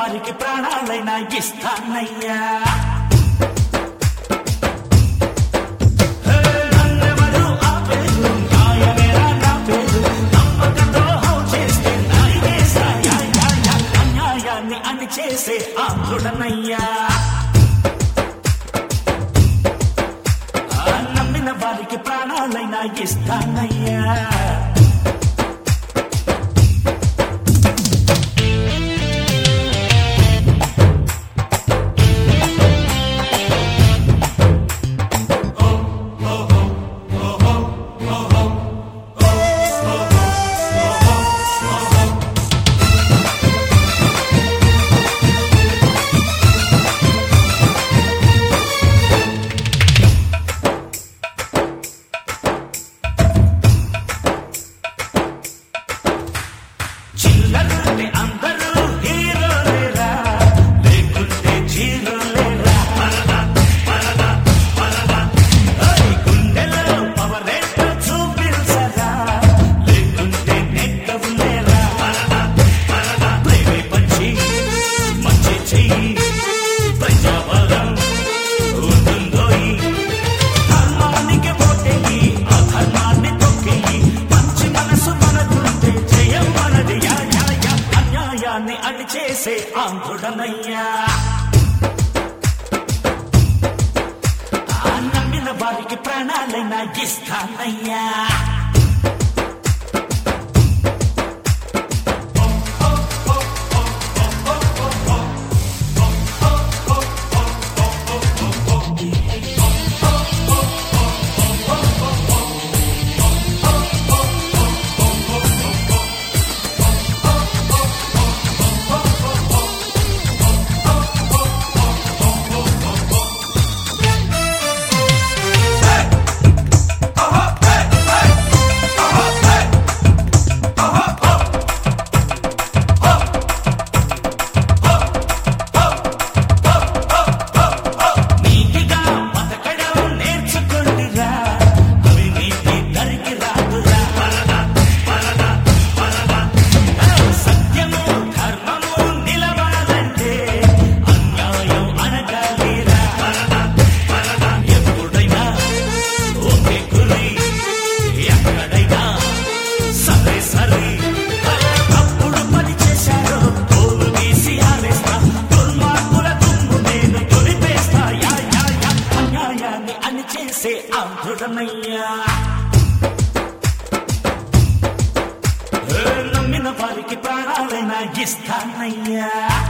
వారికి ప్రాణాలైనా ఇస్తానయ్యా నన్నెవరు ఆపేరు, న్యాయమేరా నా పేరు. నమ్మక ద్రోహం చేస్తే నాయనేశాయా, యా, యా. అన్యాయాన్ని అణిచేసే ఆంధ్రుడనయ్యా ఆ నమ్మిన వారికి ప్రాణాలైనా ఇస్తానయ్యా చిల్లరుంటే అందరూ హీరోలేరా లేకుంటే జీరోలేరా ఓయ్ గుండెలో పవరేంటో చూపించరా లేకుంటే నెక్కవులేరా ప్రేమే పంచి మంచి చెయ్యి ప్రజాబలం ఉంటుందోయి ధర్మానికి ఓటేయి అధర్మాన్ని తొక్కేయి మంచి మనసు మనకుంటే జయం మనది యా యా యా అన్యాయాన్ని అణిచేసే ఆంధ్రుడనయ్యా ఆ నమ్మిన వారికి ప్రాణాలైనా ఇస్తానయ్యా నీతిగా బతకడం నేర్చుకోండిరా అవినీతి దరికి రాదురా సత్యము ధర్మము నిలబడాలంటే అన్యాయం అనగాలిరా ఎప్పుడైనా ఒకే గురి ఎక్కడైనా సరే సరే అప్పుడు పని చేశారో తోలు తీసి ఆరేస్తా దుర్మార్గుల దుమ్ము నేను తొలిపేస్తా యా యా యా అన్యాయాన్ని అని చేసే ఆంధ్రుడనయ్యా ఏ నమ్మిన వారికి ప్రాణాలైనా ఇస్తానయ్యా